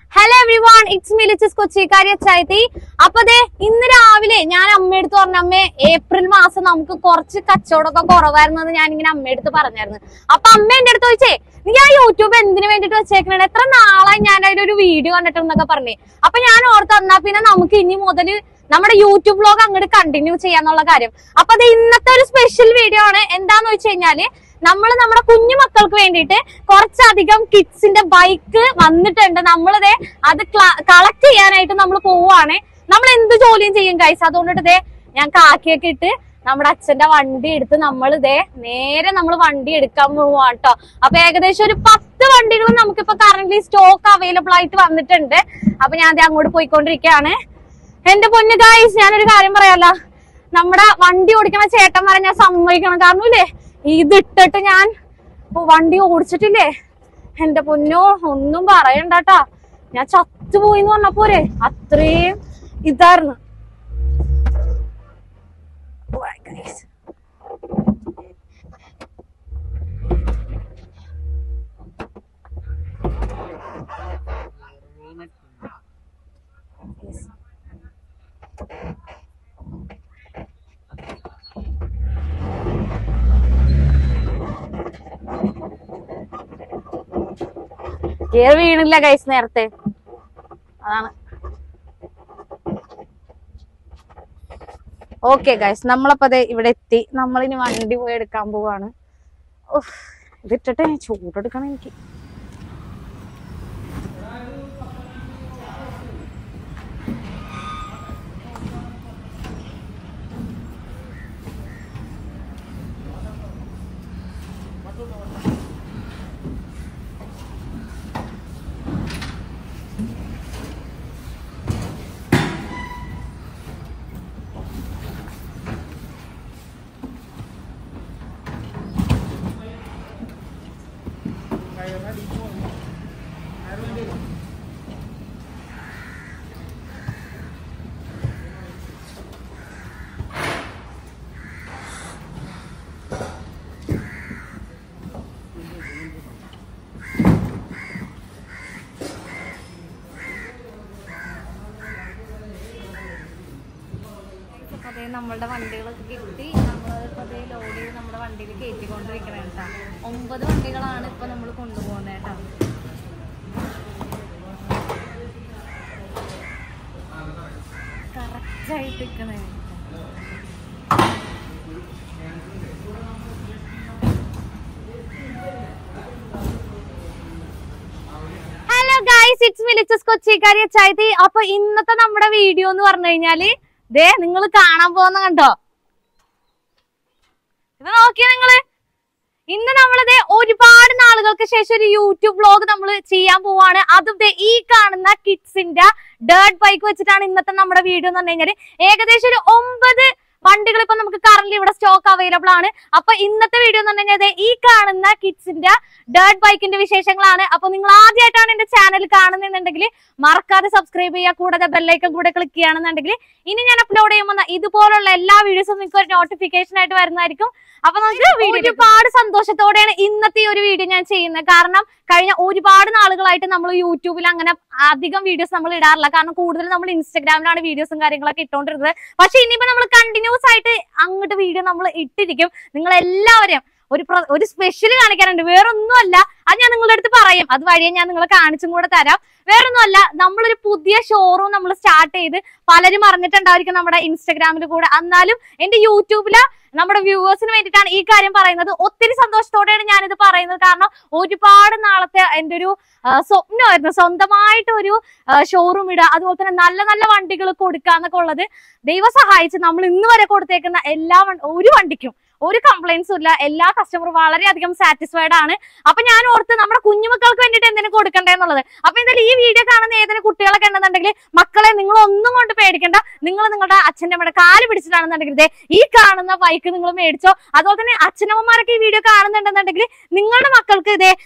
Hello everyone it's me ലിച്ചസ് കൊച്ചിക്കാരി അച്ചായത്തി അപ്പൊ ദേ ഇന്ന് രാവിലെ ഞാൻ അമ്മയെടുത്ത് പറഞ്ഞ അമ്മേ ഏപ്രിൽ മാസം നമുക്ക് കുറച്ച് കച്ചവടമൊക്കെ കുറവായിരുന്നു എന്ന് ഞാൻ ഇങ്ങനെ അമ്മയെടുത്ത് പറഞ്ഞായിരുന്നു അപ്പൊ അമ്മ എന്റെ അടുത്ത് ചോദിച്ചേ നീ ആ യൂട്യൂബ് എന്തിനു വേണ്ടിട്ട് വെച്ചേക്കണേ എത്ര നാളായി ഞാൻ അതിലൊരു വീഡിയോ കണ്ടിട്ടുണ്ടെന്നൊക്കെ പറഞ്ഞേ അപ്പൊ ഞാൻ ഓർത്ത് എന്നാ പിന്നെ നമുക്ക് ഇനി മുതൽ നമ്മുടെ യൂട്യൂബ് വ്ലോഗ് അങ്ങോട്ട് കണ്ടിന്യൂ ചെയ്യാന്നുള്ള കാര്യം അപ്പൊ അത് ഇന്നത്തെ ഒരു സ്പെഷ്യൽ വീഡിയോ ആണ് എന്താന്ന് വെച്ച് കഴിഞ്ഞാല് നമ്മൾ നമ്മുടെ കുഞ്ഞു മക്കൾക്ക് വേണ്ടിയിട്ട് കുറച്ചധികം കിഡ്സിന്റെ ബൈക്ക് വന്നിട്ടുണ്ട് നമ്മളിതേ അത് കളക്ട് ചെയ്യാനായിട്ട് നമ്മൾ പോവുകയാണ് നമ്മൾ എന്ത് ജോലിയും ചെയ്യും ഗൈസ് അതുകൊണ്ടിട്ട് ഇതേ ഞാൻ കാക്കിയൊക്കെ ഇട്ട് നമ്മുടെ അച്ഛന്റെ വണ്ടി എടുത്ത് നമ്മൾ ഇതേ നേരെ നമ്മൾ വണ്ടി എടുക്കാൻ പോവാണ് കേട്ടോ അപ്പൊ ഏകദേശം ഒരു പത്ത് വണ്ടികളും നമുക്കിപ്പോ കറന്റ് സ്റ്റോക്ക് അവൈലബിൾ ആയിട്ട് വന്നിട്ടുണ്ട് അപ്പൊ ഞാൻ ദേ അങ്ങോട്ട് പോയിക്കൊണ്ടിരിക്കുകയാണ് എന്റെ പൊന്നു ഗായ്സ് ഞാനൊരു കാര്യം പറയാലോ നമ്മുടെ വണ്ടി ഓടിക്കണ ചേട്ടന്മാരെ ഞാൻ സമ്മതിക്കണം കാരണം ഇല്ലേ ഇതിട്ടിട്ട് ഞാൻ വണ്ടി ഓടിച്ചിട്ടില്ലേ എന്റെ പൊന്നോ ഒന്നും പറയണ്ടട്ടാ ഞാൻ ചത്തുപോയി എന്ന് പറഞ്ഞപ്പോരെ അത്രയും ഇതായിരുന്നു Alright, guys. Yes. ഗിയർ വീണില്ല ഗൈസ് നേരത്തെ അതാണ് ഓക്കെ ഗൈസ് നമ്മളപ്പോ ദേ ഇവിടെ എത്തി നമ്മളിനി വണ്ടി പോയി എടുക്കാൻ പോവാണ് ഉഫ്, ഇതിട്ടിട്ട് ചൂടെടുക്കണം എനിക്ക് അതേ നമ്മളുടെ വണ്ടികളൊക്കെ കിട്ടി നമ്മളിപ്പോ അതേ ലോഡ് ചെയ്ത് നമ്മുടെ വണ്ടിയിൽ കയറ്റിക്കൊണ്ടിരിക്കണേ കേട്ടാ ഒമ്പത് വണ്ടികളാണ് ഇപ്പൊ നമ്മൾ കൊണ്ടുപോകുന്നത് കേട്ടാ കറക്റ്റ് ആയിട്ട് നിൽക്കണേ ഹലോ ഗൈസ് ഇറ്റ്സ് മിലിച്ചസ് കൊച്ചിക്കാരി അച്ചായത്തി അപ്പൊ ഇന്നത്തെ നമ്മുടെ വീഡിയോ എന്ന് പറഞ്ഞു കഴിഞ്ഞാല് ദേ നിങ്ങൾ കാണാൻ പോകുന്ന കണ്ടോ ഇത് നോക്കിയാ നിങ്ങള് ഇന്ന് നമ്മളിത് ഒരുപാട് നാളുകൾക്ക് ശേഷം ഒരു യൂട്യൂബ് വ്ലോഗ് നമ്മൾ ചെയ്യാൻ പോവാണ് അതും ദേ ഈ കാണുന്ന കിഡ്സിന്റെ ഡേർട്ട് ബൈക്ക് വെച്ചിട്ടാണ് ഇന്നത്തെ നമ്മുടെ വീഡിയോ എന്ന് പറഞ്ഞു കഴിഞ്ഞാല് ഏകദേശം ഒരു ഒമ്പത് വണ്ടികൾ ഇപ്പൊ നമുക്ക് കറന്റ് ഇവിടെ സ്റ്റോക്ക് അവൈലബിൾ ആണ് അപ്പൊ ഇന്നത്തെ വീഡിയോ എന്ന് പറഞ്ഞു കഴിഞ്ഞാൽ ദേ ഈ കാണുന്ന കിഡ്സിന്റെ ഡേർട്ട് ബൈക്കിന്റെ വിശേഷങ്ങളാണ് അപ്പൊ നിങ്ങൾ ആദ്യമായിട്ടാണ് എന്റെ ചാനൽ കാണുന്നുണ്ടെങ്കിൽ മറക്കാതെ സബ്സ്ക്രൈബ് ചെയ്യുക കൂടാതെ ബെല്ലൈക്കൺ കൂടെ ക്ലിക്ക് ചെയ്യുകയാണെന്നുണ്ടെങ്കിൽ ഇനി ഞാൻ അപ്ലോഡ് ചെയ്യുമ്പോൾ ഇതുപോലുള്ള എല്ലാ വീഡിയോസും നിങ്ങൾക്ക് ഒരു നോട്ടിഫിക്കേഷൻ ആയിട്ട് വരുന്നതായിരിക്കും അപ്പൊ നമുക്ക് ഒരുപാട് സന്തോഷത്തോടെയാണ് ഇന്നത്തെ ഈ ഒരു വീഡിയോ ഞാൻ ചെയ്യുന്നത് കാരണം കഴിഞ്ഞ ഒരുപാട് നാളുകളായിട്ട് നമ്മൾ യൂട്യൂബിൽ അങ്ങനെ അധികം വീഡിയോസ് നമ്മൾ ഇടാറില്ല കാരണം കൂടുതൽ നമ്മൾ ഇൻസ്റ്റാഗ്രാമിലാണ് വീഡിയോസും കാര്യങ്ങളൊക്കെ ഇട്ടുകൊണ്ടിരുന്നത് പക്ഷെ ഇനിയിപ്പോ നമ്മൾ കണ്ടിന്യൂസ് ആയിട്ട് അങ്ങോട്ട് വീഡിയോ നമ്മൾ ഇട്ടിരിക്കും നിങ്ങൾ എല്ലാവരും ഒരു പ്ര- ഒരു സ്പെഷ്യൽ കാണിക്കാനുണ്ട് വേറൊന്നുമല്ല അത് ഞാൻ നിങ്ങളുടെ അടുത്ത് പറയും അത് വഴിയെ ഞാൻ നിങ്ങളെ കാണിച്ചും കൂടെ തരാം വേറൊന്നുമല്ല നമ്മളൊരു പുതിയ ഷോറൂം നമ്മൾ സ്റ്റാർട്ട് ചെയ്ത് പലരും അറിഞ്ഞിട്ടുണ്ടായിരിക്കും നമ്മുടെ ഇൻസ്റ്റാഗ്രാമിൽ കൂടെ എന്നാലും എന്റെ യൂട്യൂബില് നമ്മുടെ വ്യൂവേഴ്സിന് വേണ്ടിയിട്ടാണ് ഈ കാര്യം പറയുന്നത് ഒത്തിരി സന്തോഷത്തോടെയാണ് ഞാനിത് പറയുന്നത് കാരണം ഒരുപാട് നാളത്തെ എൻ്റെ ഒരു ആ, സ്വപ്നമായിരുന്നു സ്വന്തമായിട്ട് ഒരു ഷോറൂം ഇടുക അതുപോലെ തന്നെ നല്ല നല്ല വണ്ടികൾ കൊടുക്കുക എന്നൊക്കെ ഉള്ളത് ദൈവം സഹായിച്ച് നമ്മൾ ഇന്ന് വരെ കൊടുത്തേക്കുന്ന എല്ലാ വൺ- ഒരു വണ്ടിക്കും ഒരു കംപ്ലൈൻസും ഇല്ല എല്ലാ കസ്റ്റമറും വളരെയധികം സാറ്റിസ്ഫൈഡ് ആണ് അപ്പൊ ഞാൻ ഓർത്ത് നമ്മുടെ കുഞ്ഞുമക്കൾക്ക് വേണ്ടിയിട്ട് എന്തിനു കൊടുക്കണ്ടേ എന്നുള്ളത് അപ്പൊ എന്തായാലും ഈ വീഡിയോ കാണുന്ന ഏതെങ്കിലും കുട്ടികളൊക്കെ ഉണ്ടെന്നുണ്ടെങ്കിൽ മക്കളെ നിങ്ങൾ ഒന്നും കൊണ്ട് പേടിക്കണ്ട നിങ്ങൾ നിങ്ങളുടെ അച്ഛൻ്റെ അമ്മയുടെ കാല് പിടിച്ചിട്ടാണെന്നുണ്ടെങ്കിൽ ദേ ഈ കാണുന്ന ബൈക്ക് നിങ്ങൾ മേടിച്ചോ അതുപോലെ തന്നെ അച്ഛനമ്മമാരൊക്കെ ഈ വീഡിയോ കാണുന്നുണ്ടെന്നുണ്ടെങ്കിൽ നിങ്ങളുടെ മക്കൾക്ക് ഇതേ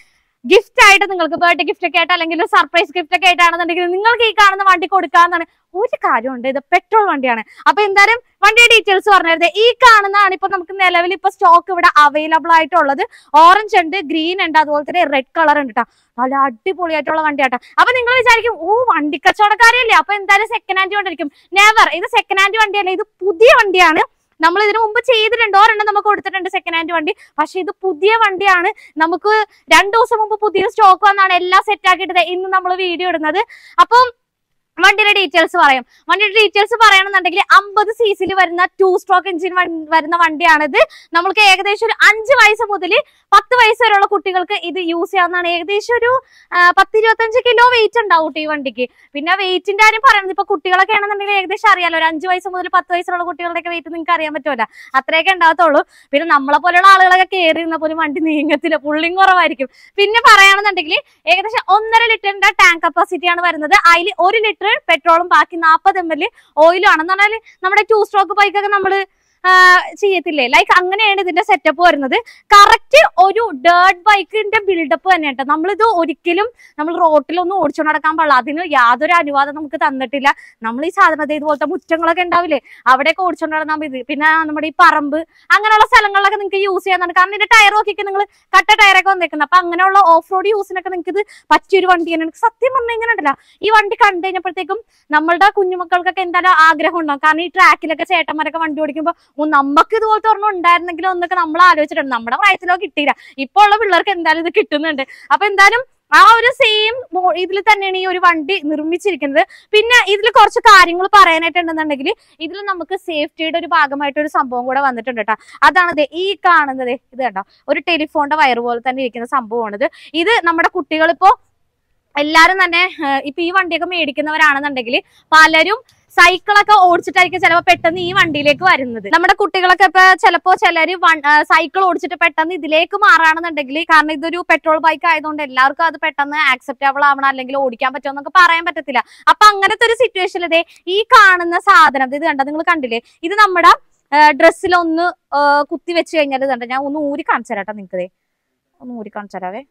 ഗിഫ്റ്റ് ആയിട്ട് നിങ്ങൾക്ക് ബർത്ത്ഡേ ഗിഫ്റ്റ് ഒക്കെ ആയിട്ട് അല്ലെങ്കിൽ സർപ്രൈസ് ഗിഫ്റ്റ് ഒക്കെ ആയിട്ടാണെന്നുണ്ടെങ്കിൽ നിങ്ങൾക്ക് ഈ കാണുന്ന വണ്ടി കൊടുക്കാന്നാണ് ഒരു കാര്യമുണ്ട് ഇത് പെട്രോൾ വണ്ടിയാണ് അപ്പൊ എന്തായാലും വണ്ടിയുടെ ഡീറ്റെയിൽസ് പറഞ്ഞിരുന്നത് ഈ കാണുന്നതാണ് ഇപ്പൊ നമുക്ക് നിലവിൽ ഇപ്പൊ സ്റ്റോക്ക് ഇവിടെ അവൈലബിൾ ആയിട്ടുള്ളത് ഓറഞ്ച് ഉണ്ട് ഗ്രീൻ ഉണ്ട് അതുപോലെ തന്നെ റെഡ് കളർ ഉണ്ട് കേട്ടോ നല്ല അടിപൊളിയായിട്ടുള്ള വണ്ടിയാട്ടോ അപ്പൊ നിങ്ങൾ വിചാരിക്കും ഓ വണ്ടി കച്ചവടക്കാരല്ലേ അപ്പൊ എന്തായാലും സെക്കൻഡ് ഹാൻഡ് വണ്ടിയായിരിക്കും നെവർ ഇത് സെക്കൻഡ് ഹാൻഡ് വണ്ടിയല്ല ഇത് പുതിയ വണ്ടിയാണ് നമ്മൾ ഇതിനു മുമ്പ് ചെയ്തിട്ടുണ്ട് ഒരെണ്ണം നമുക്ക് കൊടുത്തിട്ടുണ്ട് സെക്കൻഡ് ഹാൻഡ് വണ്ടി പക്ഷെ ഇത് പുതിയ വണ്ടിയാണ് നമുക്ക് രണ്ടു ദിവസം മുമ്പ് പുതിയ സ്റ്റോക്ക് വന്നാണ് എല്ലാം സെറ്റ് ആക്കിയിട്ട് ഇന്ന് നമ്മൾ വീഡിയോ ഇടുന്നത് അപ്പം വണ്ടിയുടെ ഡീറ്റെയിൽസ് പറയാം വണ്ടിയുടെ ഡീറ്റെയിൽസ് പറയണമെന്നുണ്ടെങ്കിൽ അമ്പത് സി സിയിൽ വരുന്ന ടു സ്ട്രോക്ക് എഞ്ചിൻ വരുന്ന വണ്ടിയാണിത് നമ്മൾക്ക് ഏകദേശം ഒരു അഞ്ച് വയസ്സ് മുതൽ പത്ത് വയസ്സ് വരെയുള്ള കുട്ടികൾക്ക് ഇത് യൂസ് ചെയ്യാവുന്നതാണ് ഏകദേശം ഒരു ആ, പത്ത് ഇരുപത്തഞ്ച് കിലോ വെയിറ്റ് ഉണ്ടാവും ട്ടോ ഈ വണ്ടിക്ക് പിന്നെ വെയിറ്റിന്റെ കാര്യം പറയുന്നത് ഇപ്പൊ കുട്ടികളൊക്കെ ആണെന്നുണ്ടെങ്കിൽ ഏകദേശം അറിയാലോ ഒരു അഞ്ച് വയസ്സ് മുതൽ പത്ത് വയസ്സുള്ള കുട്ടികളുടെ വെയിറ്റ് നിങ്ങൾക്ക് അറിയാൻ പറ്റുമല്ല അത്രയൊക്കെ ഉണ്ടാകത്തുള്ളൂ പിന്നെ നമ്മളെ പോലെയുള്ള ആളുകളൊക്കെ കയറി ഇരുന്ന പോലും വണ്ടി നീങ്ങത്തില്ല പുള്ളിയും കുറവായിരിക്കും പിന്നെ പറയുകയാണെന്നുണ്ടെങ്കിൽ ഏകദേശം ഒന്നര ലിറ്ററിന്റെ ടാങ്ക് കപ്പാസിറ്റി ആണ് വരുന്നത് അതിൽ ഒരു ലിറ്റർ പെട്രോളും ബാക്കി നാൽപ്പത് എം എൽ ഓയിലും ആണെന്ന് പറഞ്ഞാൽ നമ്മുടെ ടു സ്ട്രോക്ക് ബൈക്കൊക്കെ നമ്മൾ ചെയ്യത്തില്ലേ ലൈക്ക് അങ്ങനെയാണ് ഇതിന്റെ സെറ്റപ്പ് വരുന്നത് കറക്റ്റ് ഒരു ഡേർട്ട് ബൈക്കിന്റെ ബിൽഡപ്പ് തന്നെ കേട്ടോ നമ്മളിത് ഒരിക്കലും നമ്മൾ റോട്ടിലൊന്നും ഓടിച്ചു നടക്കാൻ പാടില്ല അതിന് യാതൊരു അനുവാദം നമുക്ക് തന്നിട്ടില്ല നമ്മൾ ഈ സാധനത്തെ ഇതുപോലത്തെ മുറ്റങ്ങളൊക്കെ ഉണ്ടാവില്ലേ അവിടെയൊക്കെ ഓടിച്ചോണ്ട് നടന്നാൽ മതി പിന്നെ നമ്മുടെ ഈ പറമ്പ് അങ്ങനെയുള്ള സ്ഥലങ്ങളിലൊക്കെ നിങ്ങൾക്ക് യൂസ് ചെയ്യാന്നാണ് കാരണം ഇതിന്റെ ടയർ നോക്കിയൊക്കെ നിങ്ങൾ കട്ട ടയറൊക്കെ വന്നേക്കുന്നത് അപ്പൊ അങ്ങനെയുള്ള ഓഫ് റോഡ് യൂസിനൊക്കെ നിങ്ങൾക്ക് ഇത് പറ്റിയൊരു വണ്ടി തന്നെയാണ് സത്യം പറഞ്ഞു കഴിഞ്ഞാൽ ഉണ്ടല്ലോ ഈ വണ്ടി കണ്ടു കഴിഞ്ഞപ്പോഴത്തേക്കും നമ്മളുടെ കുഞ്ഞുമക്കൾക്കൊക്കെ എന്തായാലും ആഗ്രഹം ഉണ്ടാവും കാരണം ഈ ട്രാക്കിലൊക്കെ ചേട്ടന്മാരൊക്കെ വണ്ടി ഓടിക്കുമ്പോൾ ഓ, നമുക്ക് ഇതുപോലത്തെ ഒരെണ്ണം ഉണ്ടായിരുന്നെങ്കിലും എന്നൊക്കെ നമ്മൾ ആലോചിച്ചിട്ടുണ്ട് നമ്മുടെ പ്രായത്തിലോ കിട്ടിയില്ല ഇപ്പൊ ഉള്ള പിള്ളേർക്ക് എന്തായാലും ഇത് കിട്ടുന്നുണ്ട് അപ്പൊ എന്തായാലും ആ ഒരു സെയിം ഇതിൽ തന്നെയാണ് ഈ ഒരു വണ്ടി നിർമ്മിച്ചിരിക്കുന്നത് പിന്നെ ഇതിൽ കുറച്ച് കാര്യങ്ങൾ പറയാനായിട്ടുണ്ടെന്നുണ്ടെങ്കിൽ ഇതിൽ നമുക്ക് സേഫ്റ്റിയുടെ ഒരു ഭാഗമായിട്ട് ഒരു സംഭവം കൂടെ വന്നിട്ടുണ്ട് കേട്ടോ അതാണ് ദേ ഈ കാണുന്നത് ഇത് കണ്ടോ ഒരു ടെലിഫോണിന്റെ വയർ പോലെ തന്നെ ഇരിക്കുന്ന സംഭവമാണിത് ഇത് നമ്മുടെ കുട്ടികൾ ഇപ്പോ എല്ലാരും തന്നെ ഏഹ്, ഇപ്പൊ ഈ വണ്ടിയൊക്കെ മേടിക്കുന്നവരാണെന്നുണ്ടെങ്കിൽ പലരും സൈക്കിളൊക്കെ ഓടിച്ചിട്ടായിരിക്കും ചിലപ്പോൾ പെട്ടെന്ന് ഈ വണ്ടിയിലേക്ക് വരുന്നത് നമ്മുടെ കുട്ടികളൊക്കെ ഇപ്പൊ ചിലപ്പോ ചിലര് സൈക്കിൾ ഓടിച്ചിട്ട് പെട്ടെന്ന് ഇതിലേക്ക് മാറാണെന്നുണ്ടെങ്കിൽ കാരണം ഇതൊരു പെട്രോൾ ബൈക്ക് ആയതുകൊണ്ട് എല്ലാവർക്കും അത് പെട്ടെന്ന് ആക്സെപ്റ്റബിൾ ആവണം അല്ലെങ്കിൽ ഓടിക്കാൻ പറ്റുമെന്നൊക്കെ പറയാൻ പറ്റത്തില്ല അപ്പൊ അങ്ങനത്തെ ഒരു സിറ്റുവേഷനിൽ ഇതേ ഈ കാണുന്ന സാധനം ഇത് കണ്ട നിങ്ങൾ കണ്ടില്ലേ ഇത് നമ്മുടെ ഡ്രസ്സിൽ ഒന്ന് ഏഹ്, കുത്തി വെച്ച് കഴിഞ്ഞാൽ ഇത് കണ്ട ഞാൻ ഒന്ന് ഊരി കാണിച്ചു തരാട്ടോ നിങ്ങൾക്ക് ഒന്ന് ഊരി കാണിച്ചു തരാവേ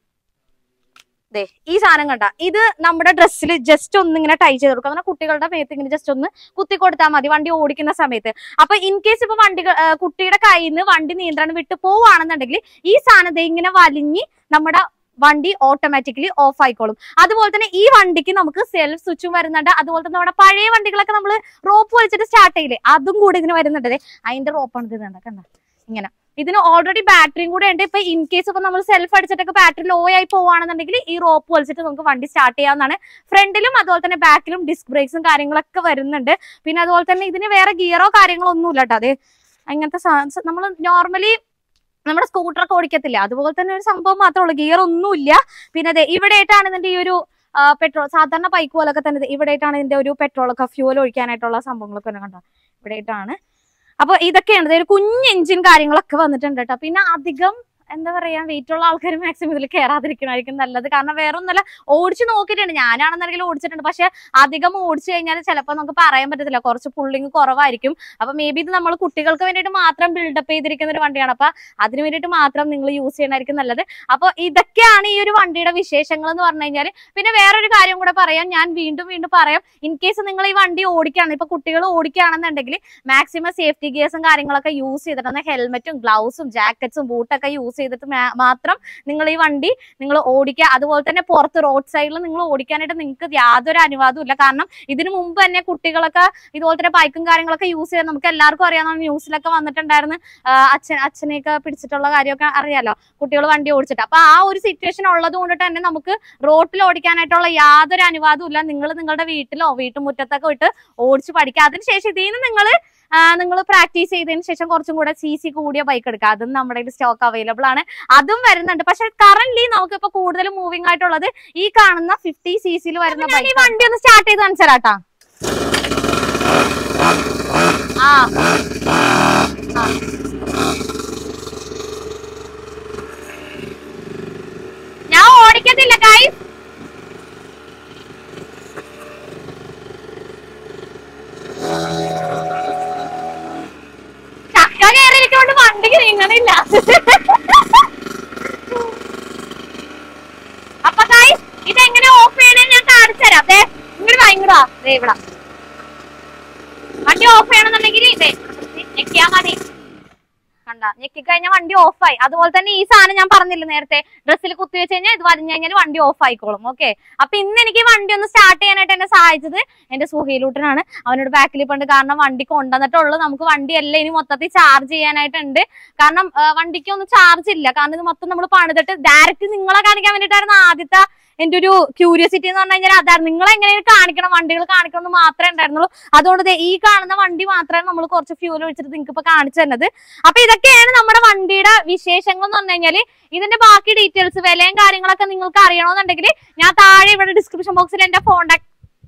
ദേ ഈ സാധനം കണ്ട ഇത് നമ്മുടെ ഡ്രസ്സിൽ ജസ്റ്റ് ഒന്ന് ഇങ്ങനെ ടൈ ചെയ്ത് കൊടുക്കുക അങ്ങനെ കുട്ടികളുടെ മേത്ത് ഇങ്ങനെ ജസ്റ്റ് ഒന്ന് കുത്തി കൊടുത്താൽ മതി വണ്ടി ഓടിക്കുന്ന സമയത്ത് അപ്പൊ ഇൻ കേസ് ഇപ്പൊ വണ്ടി കുട്ടിയുടെ കയ്യിൽ നിന്ന് വണ്ടി നിയന്ത്രണം വിട്ട് പോവുകയാണെന്നുണ്ടെങ്കിൽ ഈ സാധനം ദേ ഇങ്ങനെ വലിഞ്ഞ് നമ്മുടെ വണ്ടി ഓട്ടോമാറ്റിക്കലി ഓഫ് ആയിക്കോളും അതുപോലെ തന്നെ ഈ വണ്ടിക്ക് നമുക്ക് സെൽഫ് സ്വിച്ചും വരുന്നുണ്ട് അതുപോലെ തന്നെ നമ്മുടെ പഴയ വണ്ടികളൊക്കെ നമ്മൾ റോപ്പ് വലിച്ചിട്ട് സ്റ്റാർട്ട് ചെയ്യില്ലേ അതും കൂടി ഇതിന് വരുന്നുണ്ട് ദേ അതിന്റെ റോപ്പാണ് ഇത് കണ്ട കണ്ട ഇങ്ങനെ ഇതിന് ഓൾറെഡി ബാറ്ററിയും കൂടെ ഉണ്ട് ഇപ്പൊ ഇൻ കേസ് ഇപ്പൊ നമ്മൾ സെൽഫ് അടിച്ചിട്ടൊക്കെ ബാറ്ററി ലോ ആയി പോവാണെന്നുണ്ടെങ്കിൽ ഈ റോപ്പ് വലിച്ചിട്ട് നമുക്ക് വണ്ടി സ്റ്റാർട്ട് ചെയ്യാവുന്നതാണ് ഫ്രണ്ടിലും അതുപോലെ തന്നെ ബാക്കിലും ഡിസ്ക് ബ്രേക്സും കാര്യങ്ങളൊക്കെ വരുന്നുണ്ട് പിന്നെ അതുപോലെ തന്നെ ഇതിന് വേറെ ഗിയറോ കാര്യങ്ങളോ ഒന്നുമില്ല കേട്ടോ അതെ അങ്ങനത്തെ നമ്മൾ നോർമലി നമ്മുടെ സ്കൂട്ടറൊക്കെ ഓടിക്കത്തില്ല അതുപോലെ തന്നെ ഒരു സംഭവം മാത്രമേ ഉള്ളൂ ഗിയർ ഒന്നുമില്ല പിന്നെ അതെ ഇവിടെ ആയിട്ടാണ് ഇതിന്റെ ഈ ഒരു പെട്രോൾ സാധാരണ ബൈക്ക് പോലൊക്കെ തന്നെ ഇവിടെ ആയിട്ടാണ് ഇതിന്റെ ഒരു പെട്രോളൊക്കെ ഫ്യൂൽ ഒഴിക്കാനായിട്ടുള്ള സംഭവങ്ങളൊക്കെ തന്നെ കണ്ടോ ഇവിടെ ആയിട്ടാണ് അപ്പൊ ഇതൊക്കെയാണ് ദേ ഒരു കുഞ്ഞ് എഞ്ചിൻ കാര്യങ്ങളൊക്കെ വന്നിട്ടുണ്ട് കേട്ടോ പിന്നെ അധികം എന്താ പറയാ വെയിറ്റ് ഉള്ള ആൾക്കാർ മാക്സിമം ഇതിൽ കയറാതിരിക്കണമായിരിക്കും നല്ലത് കാരണം വേറെ ഒന്നല്ല ഓടിച്ച് നോക്കിയിട്ടുണ്ട് ഞാനാണെന്നുണ്ടെങ്കിൽ ഓടിച്ചിട്ടുണ്ട് പക്ഷെ അധികം ഓടിച്ചു കഴിഞ്ഞാൽ ചിലപ്പോൾ നമുക്ക് പറയാൻ പറ്റത്തില്ല കുറച്ച് പുള്ളിങ് കുറവായിരിക്കും അപ്പൊ മേ ബി ഇത് നമ്മൾ കുട്ടികൾക്ക് വേണ്ടിയിട്ട് മാത്രം ബിൽഡപ്പ് ചെയ്തിരിക്കുന്ന ഒരു വണ്ടിയാണ് അപ്പൊ അതിന് വേണ്ടിയിട്ട് മാത്രം നിങ്ങൾ യൂസ് ചെയ്യണമായിരിക്കും നല്ലത് അപ്പൊ ഇതൊക്കെയാണ് ഈ ഒരു വണ്ടിയുടെ വിശേഷങ്ങൾ എന്ന് പറഞ്ഞു കഴിഞ്ഞാൽ പിന്നെ വേറൊരു കാര്യം കൂടെ പറയാം ഞാൻ വീണ്ടും വീണ്ടും പറയാം ഇൻ കേസ് നിങ്ങൾ ഈ വണ്ടി ഓടിക്കുകയാണ് ഇപ്പൊ കുട്ടികൾ ഓടിക്കുകയാണെന്നുണ്ടെങ്കിൽ മാക്സിമം സേഫ്റ്റി ഗിയേഴ്സും കാര്യങ്ങളൊക്കെ യൂസ് ചെയ്തിട്ടുണ്ട് ഹെൽമെറ്റും ഗ്ലൗസും ജാക്കറ്റ്സും ബൂട്ടൊക്കെ യൂസ് ചെയ്തിട്ട് മാ- മാത്രം നിങ്ങൾ ഈ വണ്ടി നിങ്ങൾ ഓടിക്കുക അതുപോലെ തന്നെ പുറത്ത് റോഡ് സൈഡിൽ നിങ്ങൾ ഓടിക്കാനായിട്ട് നിങ്ങൾക്ക് യാതൊരു അനുവാദവും ഇല്ല കാരണം ഇതിനു മുമ്പ് തന്നെ കുട്ടികളൊക്കെ ഇതുപോലെ തന്നെ ബൈക്കും കാര്യങ്ങളൊക്കെ യൂസ് ചെയ്യാൻ നമുക്ക് എല്ലാവർക്കും അറിയാവുന്ന ന്യൂസിലൊക്കെ വന്നിട്ടുണ്ടായിരുന്നു ആ, അച്ഛൻ അച്ഛനെയൊക്കെ പിടിച്ചിട്ടുള്ള കാര്യമൊക്കെ അറിയാലോ കുട്ടികൾ വണ്ടി ഓടിച്ചിട്ട് അപ്പൊ ആ ഒരു സിറ്റുവേഷൻ ഉള്ളത് കൊണ്ടിട്ട് തന്നെ നമുക്ക് റോട്ടിൽ ഓടിക്കാനായിട്ടുള്ള യാതൊരു അനുവാദവും ഇല്ല നിങ്ങൾ നിങ്ങളുടെ വീട്ടിലോ വീട്ടുമുറ്റത്തൊക്കെ വിട്ട് ഓടിച്ച് പഠിക്കുക അതിനുശേഷം ഇതിൽ നിന്ന് നിങ്ങൾ നിങ്ങൾ പ്രാക്ടീസ് ചെയ്തതിന് ശേഷം കുറച്ചും കൂടെ സി സി കൂടിയ ബൈക്ക് എടുക്കുക അതും നമ്മുടെ സ്റ്റോക്ക് അവൈലബിൾ ആണ് അതും വരുന്നുണ്ട് പക്ഷെ കറന്റ് നമുക്ക് ഇപ്പൊ കൂടുതൽ മൂവിംഗ് ആയിട്ടുള്ളത് ഈ കാണുന്ന ഫിഫ്റ്റി സി സിയിൽ വരുന്ന ബൈക്ക് ഈ വണ്ടി ഒന്ന് സ്റ്റാർട്ട് ചെയ്ത് കാണിച്ചാലാട്ടാ ആ ആ. ഞാൻ ഓടിക്കത്തില്ല ഗൈസ് ചക്ക കയറിയിരിക്കൊണ്ട് വണ്ടി നീങ്ങണില്ല തരാം ദേ ഇങ്ങോട്ട് വാ ഇങ്ങോട്ട് വാ ദേ ഇവിടെ വണ്ടി ഓഫ് ചെയ്യണമെന്നുണ്ടെങ്കിൽ ഇതേ ഞെക്കിയാ മതി കണ്ട ഞെക്കിക്കഴിഞ്ഞാൽ വണ്ടി ഓഫായി അതുപോലെ തന്നെ ഈ സാധനം ഞാൻ പറഞ്ഞില്ല നേരത്തെ ഡ്രസ്സിൽ കുത്തി വെച്ച് കഴിഞ്ഞാൽ ഇത് വലിഞ്ഞു കഴിഞ്ഞാൽ വണ്ടി ഓഫ് ആയിക്കോളും ഓക്കെ അപ്പൊ ഇന്ന് എനിക്ക് ഈ വണ്ടി ഒന്ന് സ്റ്റാർട്ട് ചെയ്യാനായിട്ട് എന്നെ സഹായിച്ചത് എന്റെ സുഹീലൂട്ടനാണ് അവനോട് ബാക്കിൽ പണ്ട് കാരണം വണ്ടി കൊണ്ടുവന്നിട്ടുള്ളൂ നമുക്ക് വണ്ടി എല്ലാം ഇനി മൊത്തത്തിൽ ചാർജ് ചെയ്യാനായിട്ടുണ്ട് കാരണം ആ, വണ്ടിക്ക് ഒന്നും ചാർജ് ഇല്ല കാരണം ഇത് മൊത്തം നമ്മൾ പണിതിട്ട് ഡയറക്റ്റ് നിങ്ങളെ കാണിക്കാൻ വേണ്ടിയിട്ടായിരുന്നു ആദ്യത്തെ എന്റെ ഒരു ക്യൂരിയോസിറ്റി എന്ന് പറഞ്ഞു കഴിഞ്ഞാൽ അതാണ് നിങ്ങളെ എങ്ങനെയാണ് കാണിക്കണം വണ്ടികൾ കാണിക്കണം എന്ന് മാത്രമേ ഉണ്ടായിരുന്നുള്ളൂ അതുകൊണ്ട് ദേ ഈ കാണുന്ന വണ്ടി മാത്രമേ നമ്മൾ കുറച്ച് ഫ്യൂൽ ഒഴിച്ചിട്ട് നിങ്ങൾക്ക് ഇപ്പൊ കാണിച്ചു തന്നത് അപ്പൊ ഇതൊക്കെയാണ് നമ്മുടെ വണ്ടിയുടെ വിശേഷങ്ങൾ എന്ന് പറഞ്ഞു കഴിഞ്ഞാല് ഇതിന്റെ ബാക്കി ഡീറ്റെയിൽസ് വിലയും കാര്യങ്ങളൊക്കെ നിങ്ങൾക്ക് അറിയണമെന്നുണ്ടെങ്കിൽ ഞാൻ താഴെ ഇവിടെ ഡിസ്ക്രിപ്ഷൻ ബോക്സിൽ എന്റെ കോൺടാക്ട്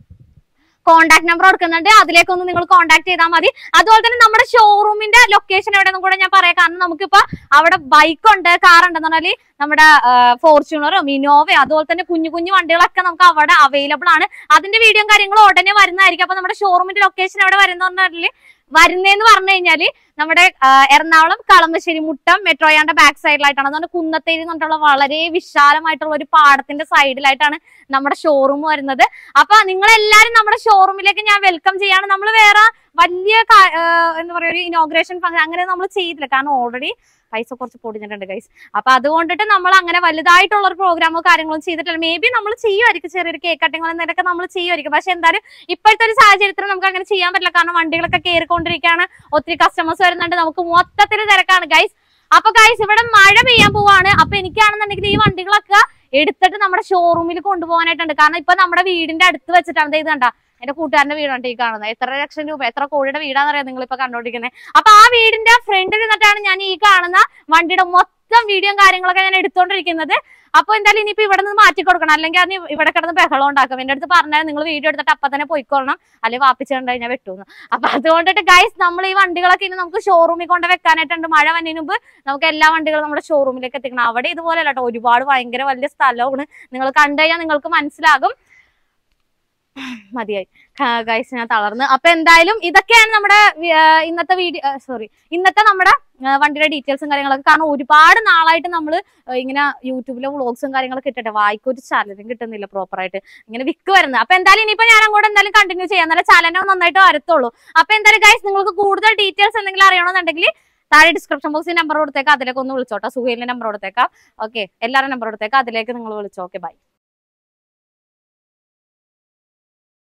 കോൺടാക്ട് നമ്പർ കൊടുക്കുന്നുണ്ട് അതിലേക്കൊന്ന് നിങ്ങൾ കോൺടാക്ട് ചെയ്താൽ മതി അതുപോലെ തന്നെ നമ്മുടെ ഷോറൂമിന്റെ ലൊക്കേഷൻ എവിടെയെന്നും കൂടെ ഞാൻ പറയാം കാരണം നമുക്കിപ്പോ അവിടെ ബൈക്ക് ഉണ്ട് കാർ ഉണ്ടെന്ന് പറഞ്ഞാല് നമ്മുടെ ഫോർച്യൂണറോ മിനോവയോ അതുപോലെ തന്നെ കുഞ്ഞു കുഞ്ഞു വണ്ടികളൊക്കെ നമുക്ക് അവിടെ അവൈലബിൾ ആണ് അതിന്റെ വീഡിയോയും കാര്യങ്ങളും ഉടനെ വരുന്നതായിരിക്കും അപ്പൊ നമ്മുടെ ഷോറൂമിന്റെ ലൊക്കേഷൻ എവിടെ വരുന്ന പറഞ്ഞാല് വരുന്നതെന്ന് പറഞ്ഞു കഴിഞ്ഞാല് നമ്മുടെ ആ, എറണാകുളം കളമശ്ശേരി മുട്ടം മെട്രോയാന്റെ ബാക്ക് സൈഡിലായിട്ടാണ് അതുകൊണ്ട് കുന്നത്തേരി എന്ന് പറഞ്ഞിട്ടുള്ള വളരെ വിശാലമായിട്ടുള്ള ഒരു പാടത്തിന്റെ സൈഡിലായിട്ടാണ് നമ്മുടെ ഷോറൂം വരുന്നത് അപ്പൊ നിങ്ങൾ എല്ലാരും നമ്മുടെ ഷോറൂമിലേക്ക് ഞാൻ വെൽക്കം ചെയ്യാണ് നമ്മൾ വേറെ വലിയ കാ- ആ, എന്താ പറയാ ഒരു ഇനോഗ്രേഷൻ ഫംഗ്ഷൻ അങ്ങനെ നമ്മൾ ചെയ്തില്ല കാരണം ഓൾറെഡി പൈസ കുറച്ച് പൊടിഞ്ഞിട്ടുണ്ട് ഗൈസ് അപ്പൊ അതുകൊണ്ടിട്ട് നമ്മൾ അങ്ങനെ വലുതായിട്ടുള്ള ഒരു പ്രോഗ്രാമോ കാര്യങ്ങളോ ചെയ്തിട്ടില്ല മേ ബി നമ്മൾ ചെയ്യുമായിരിക്കും ചെറിയൊരു കേക്ക് കട്ടിങ്ങോ എന്തെങ്കിലുമൊക്കെ നമ്മൾ ചെയ്യുമായിരിക്കും പക്ഷെ എന്തായാലും ഇപ്പോഴത്തെ ഒരു സാഹചര്യത്തിൽ നമുക്ക് അങ്ങനെ ചെയ്യാൻ പറ്റില്ല കാരണം വണ്ടികളൊക്കെ കയറിക്കൊണ്ടിരിക്കുകയാണ് ഒത്തിരി കസ്റ്റമേഴ്സ് വരുന്നുണ്ട് നമുക്ക് മൊത്തത്തിൽ തിരക്കാണ് ഗൈസ് അപ്പൊ ഗൈസ് ഇവിടെ മഴ പെയ്യാൻ പോവാണ് അപ്പൊ എനിക്കാണെന്നുണ്ടെങ്കിൽ ഈ വണ്ടികളൊക്കെ എടുത്തിട്ട് നമ്മുടെ ഷോറൂമിൽ കൊണ്ടുപോകാനായിട്ടുണ്ട് കാരണം ഇപ്പൊ നമ്മുടെ വീടിന്റെ അടുത്ത് വെച്ചിട്ടാണ് ദേ ഇത് കണ്ട എന്റെ കൂട്ടുകാരന്റെ വീടാണ് ഈ കാണുന്നത് എത്ര ലക്ഷം രൂപ എത്ര കോടിയുടെ വീടാന്നറിയാം നിങ്ങൾ ഇപ്പൊ കണ്ടോണ്ടിരിക്കുന്നത് അപ്പൊ ആ വീടിന്റെ ഫ്രണ്ടിൽ നിന്നിട്ടാണ് ഞാൻ ഈ കാണുന്ന വണ്ടിയുടെ മൊത്തം വീഡിയോയും കാര്യങ്ങളൊക്കെ ഞാൻ എടുത്തോണ്ടിരിക്കുന്നത് അപ്പൊ എന്തായാലും ഇനിയിപ്പോ ഇവിടെ നിന്ന് മാറ്റി കൊടുക്കണം അല്ലെങ്കിൽ അതിന് ഇവിടെ കിടന്ന് ബഹളം ഉണ്ടാക്കും എന്റെ അടുത്ത് പറഞ്ഞാൽ നിങ്ങൾ വീഡിയോ എടുത്തിട്ട് അപ്പൊ തന്നെ പോയിക്കൊള്ളണം അല്ലെങ്കിൽ വാപ്പിച്ച് കണ്ടു കഴിഞ്ഞാൽ വെട്ടൂന്ന് അപ്പൊ അതുകൊണ്ടിട്ട് ഗൈസ് നമ്മൾ ഈ വണ്ടികളൊക്കെ ഇനി നമുക്ക് ഷോറൂമിൽ കൊണ്ട് വെക്കാനായിട്ടുണ്ട് മഴ വന്നതിന് മുമ്പ് നമുക്ക് എല്ലാ വണ്ടികളും നമ്മുടെ ഷോറൂമിലേക്ക് എത്തിക്കണം അവിടെ ഇതുപോലെ അല്ല കേട്ടോ ഒരുപാട് ഭയങ്കര വലിയ സ്ഥലമാണ് നിങ്ങൾ കണ്ടു കഴിഞ്ഞാൽ നിങ്ങൾക്ക് മനസ്സിലാകും മതിയായി ഗൈസ് ഞാൻ തളർന്ന് അപ്പൊ എന്തായാലും ഇതൊക്കെയാണ് നമ്മുടെ വി- ആ, ഇന്നത്തെ വീഡിയോ സോറി ഇന്നത്തെ നമ്മുടെ ആ, വണ്ടിയുടെ ഡീറ്റെയിൽസും കാര്യങ്ങളൊക്കെ കാരണം ഒരുപാട് നാളായിട്ട് നമ്മൾ ഇങ്ങനെ യൂട്യൂബിലെ വ്ളോഗ്സും കാര്യങ്ങളൊക്കെ ഇട്ടിട്ട് വായിക്കൊരു ചാനലും കിട്ടുന്നില്ല പ്രോപ്പർ ആയിട്ട് ഇങ്ങനെ വിക്ക് വരുന്നത് അപ്പൊ എന്തായാലും ഇനിയിപ്പോ ഞാൻ അങ്ങോട്ട് എന്തായാലും കണ്ടിന്യൂ ചെയ്യാം എന്നാലും ചാനൽ നന്നായിട്ട് വരത്തുള്ളൂ അപ്പൊ എന്തായാലും ഗൈസ് നിങ്ങൾക്ക് കൂടുതൽ ഡീറ്റെയിൽസ് എന്തെങ്കിലും അറിയണമെന്നുണ്ടെങ്കിൽ താഴെ ഡിസ്ക്രിപ്ഷൻ ബോക്സിൽ നമ്പർ കൊടുത്തേക്കാം അതിലേക്ക് ഒന്ന് വിളിച്ചോട്ടോ സുഹേലിന്റെ നമ്പർ കൊടുത്തേക്കാം ഓക്കെ എല്ലാവരും നമ്പർ കൊടുത്തേക്കാം അതിലേക്ക് നിങ്ങൾ വിളിച്ചോ ഓക്കെ ബൈ